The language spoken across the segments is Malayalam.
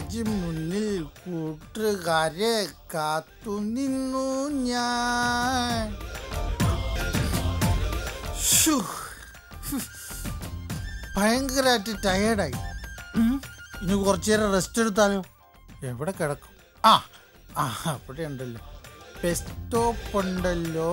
സ്റ്റേജ് മുന്നിൽ കൂട്ടുകാരെ കാത്തു നിന്നു ഞാൻ ശ്ശോ. ഭയങ്കരമായിട്ട് ടയേർഡായി ഇനി കുറച്ചു നേരം റെസ്റ്റ് എടുത്താലോ എവിടെ കിടക്കും ആ ആ അവിടെ ഉണ്ടല്ലോ ബസ് സ്റ്റോപ്പ് ഉണ്ടല്ലോ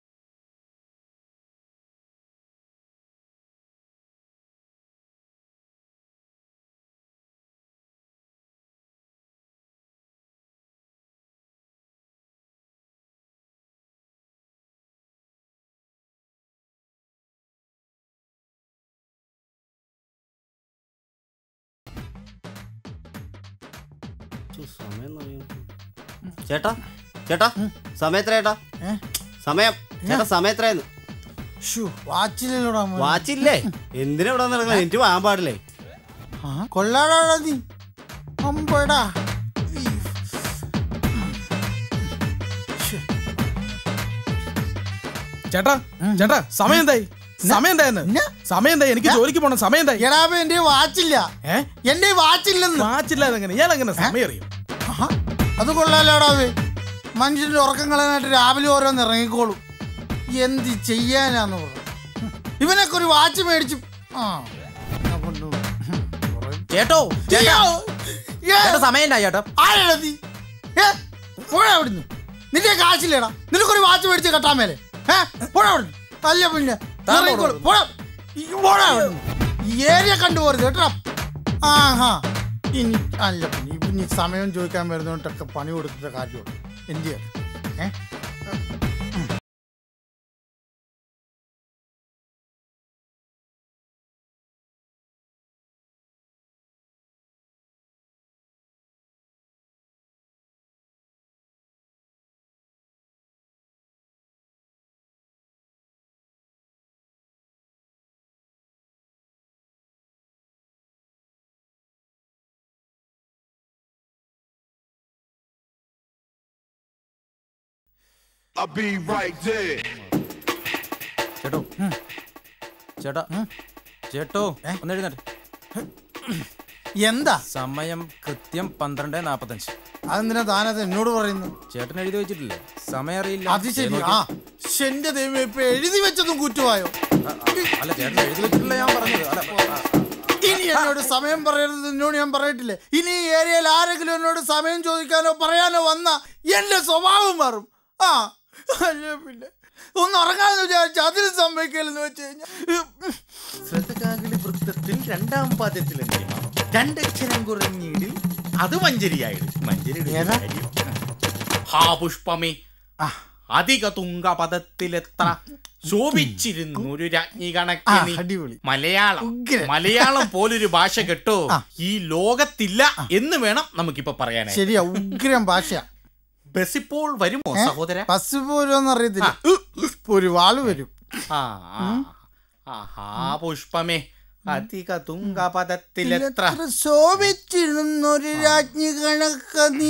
സമയം നോക്കി. ചേട്ടാ ചേട്ടാ സമയം എത്രയേട്ടാ ഏ? സമയം ചേട്ടാ സമയം എത്രയെന്ന് ഷൂ വാച്ചിലൂടെ വാച്ചില്ലേ എന്തിനാ ഇവിടെ നടക്കുന്നത് എനിക്ക് പോകാൻ പാടില്ലേ കൊള്ളാടാ നീ അമ്പടാ ചേട്ടാ ചേട്ടാ സമയം എന്തായി സമയം എന്തായെന്ന് എന്നാ? സമയം എന്തായി എനിക്ക് ജോലിക്ക് പോണം സമയം എന്തായി എടാ എന്റെ വാച്ചില്ല ഏ എന്റെ വാച്ചില്ലെന്ന് മാച്ചില്ലാതെ എങ്ങനെ ഇയാൾ എങ്ങനെ സമയം അറിയും ആഹാ, അത് കൊള്ളാലോടാവേ മനുഷ്യന്റെ ഉറക്കം കളയാനായിട്ട് രാവിലെ ഓരോന്ന് ഇറങ്ങിക്കോളും എന്ത് ചെയ്യാനാന്ന് പറഞ്ഞു ഇവനൊക്കെ ഒരു വാച്ച് മേടിച്ചു ആ എന്നെ കൊണ്ട് കുറെ- ചേട്ടോ ചേട്ടാ ഏ, ചേട്ടാ സമയം ഉണ്ടായി ചേട്ടാ ആരെടാ നീ? ഏ, പോടാ അവിടുന്ന് നിന്റെ കാശില്ലേടാ നിനക്കൊരു വാച്ച് മേടിച്ച് കെട്ടാൻ മേലെ ഏ പോടാ അവിടുന്ന് അല്ല പിന്നെ താൻ ഇറങ്ങിക്കോളൂ. പോടാ ഈ പോടാ അവിടുന്ന് ഈ ഏരിയ കണ്ടുപോരുത് കേട്ടോ ആഹാ ഇനി അല്ല പിന്നെ ഇനി സമയം ചോദിക്കാൻ വരുന്നോട്ടൊക്കെ പണി കൊടുത്തിട്ട് കാര്യമുള്ളൂ എന്ത് ചെയ്യാൻ ഏ I'll be right there. ചേട്ടോ ചേട്ടാ ചേട്ടോ ഒന്ന് എഴുന്നേറ്റ് എന്താ സമയം കൃത്യം പന്ത്രണ്ട് നാപ്പത്തഞ്ച് അതെന്തിനാ താനത് എന്നോട് പറയുന്നു ചേട്ടൻ എഴുതി വെച്ചിട്ടില്ലേ സമയം അറിയില്ല അത് ശരി ദേ ആ നോക്കി. എന്റെ ദൈവം ഇപ്പൊ എഴുതി വെച്ചതും കുറ്റമായോ ആ, ആ, അല്ല ചേട്ടൻ എഴുതി വെച്ചിട്ടില്ല ഞാൻ പറഞ്ഞത് അല്ല, ആ, ആ. ഇനി എന്നോട് സമയം പറയരുത് എന്നോട് ഞാൻ പറയട്ടില്ലേ ഇനി ഈ ഏരിയയിൽ ആരെങ്കിലും എന്നോട് സമയം ചോദിക്കാനോ പറയാനോ വന്ന എന്റെ സ്വഭാവം മാറും ആ അല്ല പിന്നെ ഒന്ന് ഉറങ്ങാന്ന് വിചാരിച്ചു അതിൽ സംഭവിക്കലെന്ന് വെച്ച് കഴിഞ്ഞാൽ ശ്രദ്ധകാകളി വൃത്തത്തിൽ രണ്ടാം പാദത്തിൽ രണ്ടക്ഷരം കുറഞ്ഞീടിൽ അത് മഞ്ചരിയായിട് മഞ്ചരിയുടെ ഒരു ഏതാ? കാര്യം. ഹാ പുഷ്പമേ ആ. അധിക തുങ്ക പദത്തിലെത്ര ശോഭിച്ചിരുന്നു ഒരു രാജ്ഞി ആ, കണക്കിന് അടിപൊളി. മലയാളം ഉഗ്രൻ. മലയാളം പോലൊരു ഭാഷ കേട്ടോ ആ. ഈ ലോകത്തില്ല എന്ന് വേണം നമുക്കിപ്പോ പറയാനായി ശരിയാ ഉഗ്രം ഭാഷ ബസ് ഇപ്പോൾ വരുമോ സഹോദര ബസ് പോരുമെന്ന് അറിയത്തില്ല ഒരു വാള് വരും ആ ആ. ആഹാ പുഷ്പമേ അധിക തുങ്ക പദത്തിലെത്ര എത്ര ശോഭിച്ചിരുന്നൊരു രാജ്ഞി കണക്ക നീ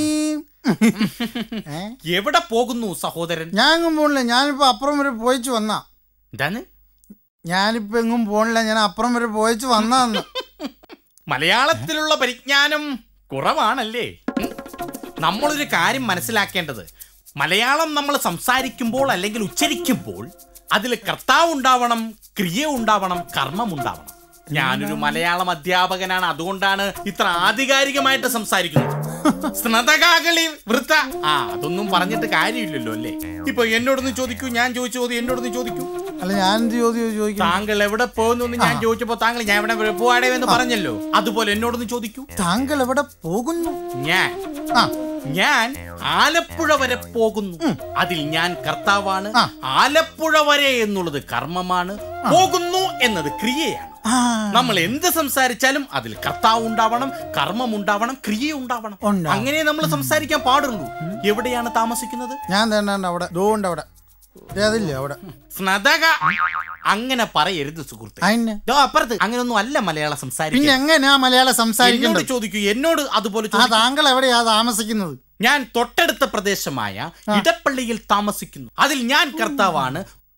ഏ? എവിടെ പോകുന്നു സഹോദരൻ ഞാൻ എങ്ങും പോണില്ല ഞാനിപ്പോ അപ്പുറം വരെ പോയിച്ചു വന്നാ എന്താണ് ഞാനിപ്പോ എങ്ങും പോണില്ല ഞാൻ അപ്പുറം വരെ പോയിച്ചു വന്നാന്ന് മലയാളത്തിലുള്ള പരിജ്ഞാനം കുറവാണല്ലേ ഉം. നമ്മളൊരു കാര്യം മനസ്സിലാക്കേണ്ടത് മലയാളം നമ്മൾ സംസാരിക്കുമ്പോൾ അല്ലെങ്കിൽ ഉച്ചരിക്കുമ്പോൾ അതിൽ കർത്താവ് ഉണ്ടാവണം ക്രിയ ഉണ്ടാവണം കർമ്മം ഉണ്ടാവണം ഞാനൊരു മലയാളം അധ്യാപകനാണ് അതുകൊണ്ടാണ് ഇത്ര ആധികാരികമായിട്ട് സംസാരിക്കുന്നത് സ്നതകാകളി വൃത്ത ആ അതൊന്നും പറഞ്ഞിട്ട് കാര്യമില്ലല്ലോ അല്ലേ ഇപ്പൊ എന്നോടൊന്ന് ചോദിക്കൂ ഞാൻ ചോദിച്ച ചോദ്യം എന്നോടൊന്ന് ചോദിക്കൂ അല്ല ഞാൻ എന്ത് ചോദ്യം ചോദിക്കും താങ്കൾ എവിടെ പോകുന്നു എന്ന് ഞാൻ ചോദിച്ചപ്പോ താങ്കൾ ഞാൻ എവിടെ പോവാടേ എന്ന് പറഞ്ഞല്ലോ അതുപോലെ എന്നോടൊന്ന് ചോദിക്കൂ താങ്കൾ എവിടെ പോകുന്നു ഞാൻ ആ ഞാൻ ആലപ്പുഴ വരെ പോകുന്നു അതിൽ ഞാൻ കർത്താവാണ് ആ. ആലപ്പുഴ വരെ എന്നുള്ളത് കർമ്മമാണ് പോകുന്നു എന്നത് ക്രിയയാണ് ആ, നമ്മൾ എന്ത് സംസാരിച്ചാലും അതിൽ കർത്താവ് ഉണ്ടാവണം കർമ്മം ഉണ്ടാവണം ക്രിയ ഉണ്ടാവണം ഉണ്ടാവണം. അങ്ങനെ നമ്മൾ സംസാരിക്കാൻ പാടുള്ളൂ എവിടെയാണ് താമസിക്കുന്നത് ഞാൻ തന്നെ അവിടെ ദൂണ്ട് അവിടെ ദേ അതില്ലേ അവിടെ സ്നതക അങ്ങനെ പറയരുത് സുഹൃത്തെ അതിന് ദോ അപ്പുറത്ത് അങ്ങനെയൊന്നും അല്ല മലയാളം പിന്നെ സംസാരിക്കുന്നത് എങ്ങനെയാ മലയാളം എന്നോട് സംസാരിക്കേണ്ടത് ചോദിക്കൂ എന്നോട് അതുപോലെ ആ ചോദിക്കൂ. താങ്കൾ എവിടെയാ താമസിക്കുന്നത് ഞാൻ തൊട്ടടുത്ത പ്രദേശമായ ഇടപ്പള്ളിയിൽ താമസിക്കുന്നു അതിൽ ഞാൻ കർത്താവാണ്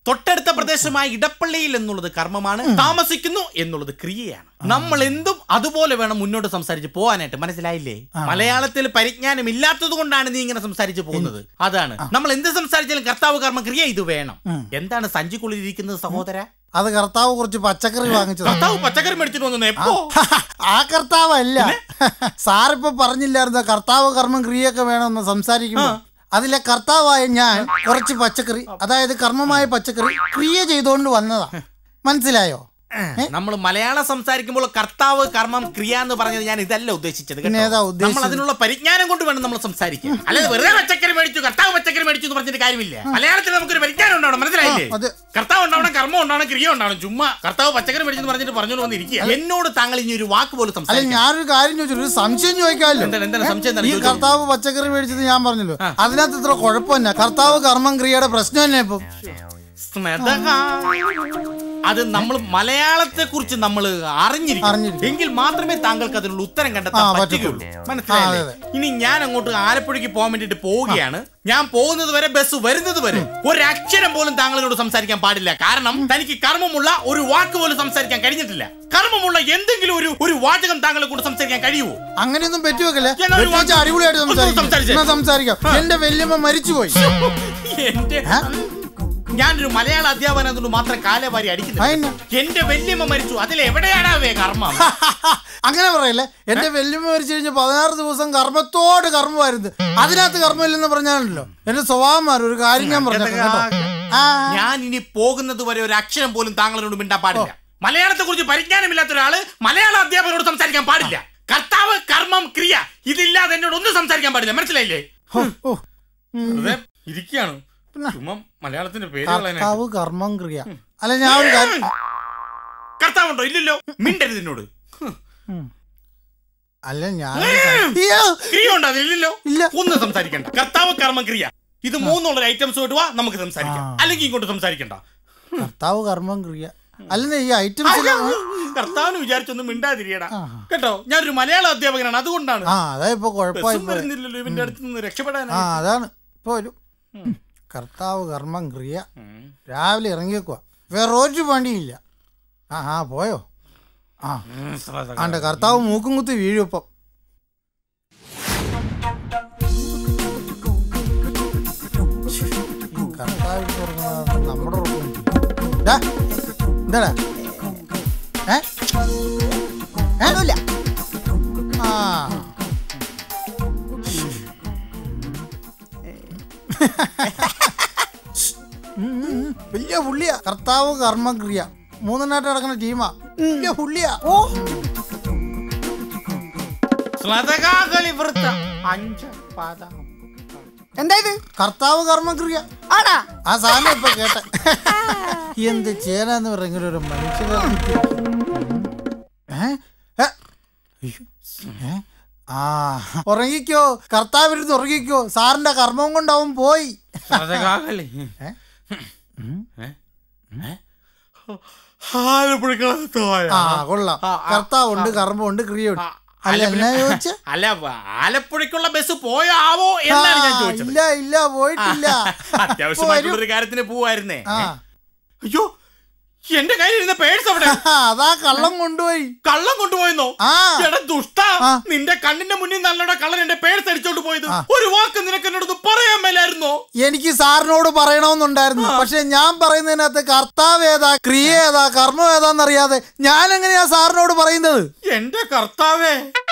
തൊട്ടടുത്ത പ്രദേശമായ ഇടപ്പള്ളിയിൽ എന്നുള്ളത് കർമ്മമാണ് താമസിക്കുന്നു എന്നുള്ളത് ക്രിയയാണ് നമ്മൾ എന്തും അതുപോലെ വേണം മുന്നോട്ട് സംസാരിച്ച് പോകാനായിട്ട് മനസ്സിലായില്ലേ മലയാളത്തിൽ പരിജ്ഞാനം ഇല്ലാത്തത് കൊണ്ടാണ് നീ ഇങ്ങനെ സംസാരിച്ച് പോകുന്നത് അതാണ് നമ്മൾ എന്ത് സംസാരിച്ചാലും കർത്താവ് കർമ്മ ക്രിയ ഇത് വേണം എന്താണ് സഞ്ചിക്കുള്ളിലിരിക്കുന്നത് സഹോദര അത് കർത്താവ് കുറച്ച് പച്ചക്കറി വാങ്ങിച്ചതാ കർത്താവ് പച്ചക്കറി മേടിച്ചിട്ട് വന്നു എപ്പോ ആ കർത്താവല്ല സാറിപ്പോ പറഞ്ഞില്ലായിരുന്നോ കർത്താവ് കർമ്മം ക്രിയൊക്കെ വേണമെന്ന് സംസാരിക്കുമ്പോ അതിലെ കർത്താവായ ഞാൻ കുറച്ച് പച്ചക്കറി അതായത് കർമ്മമായ പച്ചക്കറി ക്രിയ ചെയ്തുകൊണ്ട് വന്നതാ മനസ്സിലായോ നമ്മൾ മലയാളം സംസാരിക്കുമ്പോൾ കർത്താവ് കർമ്മം ക്രിയ എന്ന് പറഞ്ഞത് ഞാൻ ഇതല്ല ഉദ്ദേശിച്ചത് പിന്നെ ഏതാ കേട്ടോ. ഉദ്ദേശിച്ചത്? നമ്മൾ അതിനുള്ള പരിജ്ഞാനം കൊണ്ട് വേണം നമ്മൾ സംസാരിക്കാൻ അല്ലാതെ വെറുതെ പച്ചക്കറി മേടിച്ചു കർത്താവ് പച്ചക്കറി മേടിച്ചു എന്ന് പറഞ്ഞിട്ട് കാര്യമില്ല മലയാളത്തിൽ നമുക്കൊരു പരിജ്ഞാനം ഉണ്ടാവണം മനസ്സിലായില്ലേ ആ, അത്. കർത്താവ് ഉണ്ടാവണം കർമ്മം ഉണ്ടാവണം ക്രിയ ഉണ്ടാവണം ചുമ്മാ കർത്താവ് പച്ചക്കറി മേടിച്ചെന്ന് പറഞ്ഞിട്ട് പറഞ്ഞു വന്നിരിക്കുക എന്നോട് താങ്കൾ ഇനി ഒരു വാക്ക് പോലും അല്ല സംസാരിക്കാം ഞാനൊരു കാര്യം ചോദിച്ചു ഒരു സംശയം ചോദിക്കാമല്ലോ എന്താണ് എന്താണ് സംശയം എന്താണ് ഈ ചോദിച്ചോളൂ. കർത്താവ് പച്ചക്കറി മേടിച്ചത് ഞാൻ പറഞ്ഞല്ലോ അതിനകത്ത് ഇത്ര കുഴപ്പമില്ല കർത്താവ് കർമ്മം ക്രിയയുടെ പ്രശ്നം തന്നെ ഇപ്പൊ സ്മതക. അത് നമ്മൾ മലയാളത്തെ കുറിച്ച് നമ്മൾ അറിഞ്ഞിരിക്കും അറിഞ്ഞിരിക്കും. എങ്കിൽ മാത്രമേ താങ്കൾക്ക് അതിനുള്ള ഉത്തരം കണ്ടെത്താൻ ആ, പറ്റുകയുള്ളൂ പറ്റത്തുള്ളൂ. മനസ്സിലായില്ലേ ആ, അതെ, ഇനി ഞാൻ അങ്ങോട്ട് ആലപ്പുഴയ്ക്ക് പോകാൻ വേണ്ടിട്ട് പോവുകയാണ് ഞാൻ പോകുന്നത് വരെ ബസ് വരുന്നത് വരെ ഒരു അക്ഷരം പോലും താങ്കളോട് സംസാരിക്കാൻ പാടില്ല കാരണം തനിക്ക് കർമ്മമുള്ള ഒരു വാക്ക് പോലും സംസാരിക്കാൻ കഴിഞ്ഞിട്ടില്ല കർമ്മമുള്ള എന്തെങ്കിലും ഒരു ഒരു വാചകം താങ്കളെ കൊണ്ട് സംസാരിക്കാൻ കഴിയുമോ അങ്ങനെയൊന്നും പറ്റുവെക്കല്ലേ എന്നാ ഒരു വാക്ക് അടിപൊളിയായിട്ട് ഒന്ന് സംസാരിക്കാം സംസാരിച്ചേ. എന്നാ സംസാരിക്കാം എന്റെ വല്യമ്മ മരിച്ചുപോയി എന്റെ ഞാനൊരു മലയാള അധ്യാപനം മാത്രം കാലവാരി അതെന്നാ? അടിക്കുന്നു എന്റെ വല്യമ്മ മരിച്ചു അതിൽ എവിടെയാണാവേ കർമ്മം അങ്ങനെ പറയല്ലേ എന്റെ വല്യമ്മ മരിച്ചു കഴിഞ്ഞ പതിനാറ് ദിവസം കർമ്മത്തോട് കർമ്മമായിരുന്നു അതിനകത്ത് കർമ്മമില്ലെന്ന് പറഞ്ഞാണല്ലോ എന്റെ സ്വഭാവം മാറും ഒരു കാര്യം ഞാൻ പറഞ്ഞേക്കാം കേട്ടോ ആ ഞാൻ ഇനി പോകുന്നത് വരെ ഒരു അക്ഷരം പോലും താങ്കളോട് മിണ്ടാൻ പാടില്ല മലയാളത്തെ കുറിച്ച് പരിജ്ഞാനമില്ലാത്ത ഒരാള് മലയാള അധ്യാപകനോട് സംസാരിക്കാൻ പാടില്ല കർത്താവ് കർമ്മം ക്രിയ ഇതില്ലാതെ എന്നോട് ഒന്നും സംസാരിക്കാൻ പാടില്ല മനസ്സിലായില്ലേ ഹോ, ഓ. ഉം. വെറുതെ ഇരിക്കുകയാണ് ചുമ്മാ മലയാളത്തിന്റെ പേര് കളയാനായിട്ട്. കർത്താവ് കർമ്മം ക്രിയ അല്ല ഞാൻ ഒരു കാര്യം കർത്താവുണ്ടോ ഇല്ലല്ലോ മിണ്ടരുത് എന്നോട് അല്ല ഞാൻ ഒരു കാര്യം- അയ്യോ, ക്രിയ ഉണ്ടോ അതിലില്ലല്ലോ ഇല്ല. ഒന്നും സംസാരിക്കണ്ട കർത്താവ് കർമ്മം ക്രിയ ഇത് മൂന്നുള്ള ഐറ്റംസ് പോയിട്ട് വാ നമുക്ക് സംസാരിക്കാം ആ. അല്ലെങ്കിൽ ഇങ്ങോട്ട് സംസാരിക്കണ്ട കർത്താവ് കർമ്മം ക്രിയ അല്ലെന്നേ ഈ ഐറ്റംസ് കർത്താവിന് വിചാരിച്ചൊന്നും മിണ്ടാതിരിയടാ ആ. കേട്ടോ ഞാനൊരു മലയാള അധ്യാപകനാണ് അതുകൊണ്ടാണ് ആ അതാ ഇപ്പൊ കുഴപ്പമായി ബസ്സും വരുന്നില്ലല്ലോ ഇവന്റെ അടുത്ത് നിന്ന് രക്ഷപ്പെടാൻ ആ അതാണ് ഇപ്പൊ ഒരു കർത്താവ് കർമ്മം ക്രിയ രാവിലെ ഇറങ്ങിയേക്കുവാ വേറെ ഒരു പണിയില്ല ആ ആ പോയോ ആ ആണ്ട കർത്താവ് മൂക്കും കുത്തി വീഴും ഇപ്പം ഈ കർത്താവ് ഇട്ട് ഉറങ്ങുന്നത് നമ്മുടെ ഉറക്കം. ഡാ, എന്താടാ ഏ ഏ? ആ ഉം, ഉം, ഉം. വലിയ പുള്ളിയാ കർത്താവ് കർമ്മക്രിയ മൂന്നെണ്ണായിട്ട് നടക്കുന്ന ടീമാ വലിയ പുള്ളിയാ ഓ ശ്ലതകാകളി വൃത്ത അഞ്ച് പാദം എന്തായത് കർത്താവ് കർമ്മക്രിയ ആടാ ആ സാധനം ഇപ്പൊ കേട്ടെ എന്ത് ചേനാന്ന് പറയുന്ന ഒരു മനുഷ്യനെ ഏ? ഏ? അയ്യോ. ഏ? ആ ഉറങ്ങിക്കോ കർത്താവിരുന്ന് ഉറങ്ങിക്കോ സാറിന്റെ കർമ്മം കൊണ്ട് അവൻ പോയി ശ്ലതകാകളി ഏ? ആലപ്പുഴക്കളത്തോയ ആ കൊള്ളാം ആ, ആ, കർത്താവുണ്ട് കർമ്മമുണ്ട് ക്രിയയുണ്ട് അല്ല എന്നാ ചോദിച്ച അല്ല ആലപ്പുഴയ്ക്കുള്ള ബസ് പോയോ ആവോ എന്നാണ് ഞാൻ ചോദിച്ചത് ഇല്ല ഇല്ല പോയിട്ടില്ല അത്യാവശ്യമായിട്ടുള്ള ഒരു കാര്യത്തിന് പോവായിരുന്നേ ആ അയ്യോ എന്റെ കയ്യിൽ ഇരുന്ന പേഴ്സ് അവിടെ അതാ കള്ളം കൊണ്ടുപോയി കള്ളം കൊണ്ടുപോയെന്നോ ആ എടാ ദുഷ്ട ആ. നിന്റെ കണ്ണിന്റെ മുന്നിൽ നല്ലട കള്ളൻ എന്റെ പേഴ്സ് അടിച്ചോണ്ട് പോയത് ആ. ഒരു വാക്ക് നിനക്ക് എന്നോട് പറയാൻ മേലായിരുന്നോ എനിക്ക് സാറിനോട് പറയണമെന്നുണ്ടായിരുന്നു പക്ഷെ ഞാൻ പറയുന്നതിനകത്ത് കർത്താവ് ഏതാ ക്രിയ ഏതാ കർമ്മം ഏതാന്നറിയാതെ ഞാൻ എങ്ങനെയാ സാറിനോട് പറയുന്നത് എന്റെ കർത്താവേ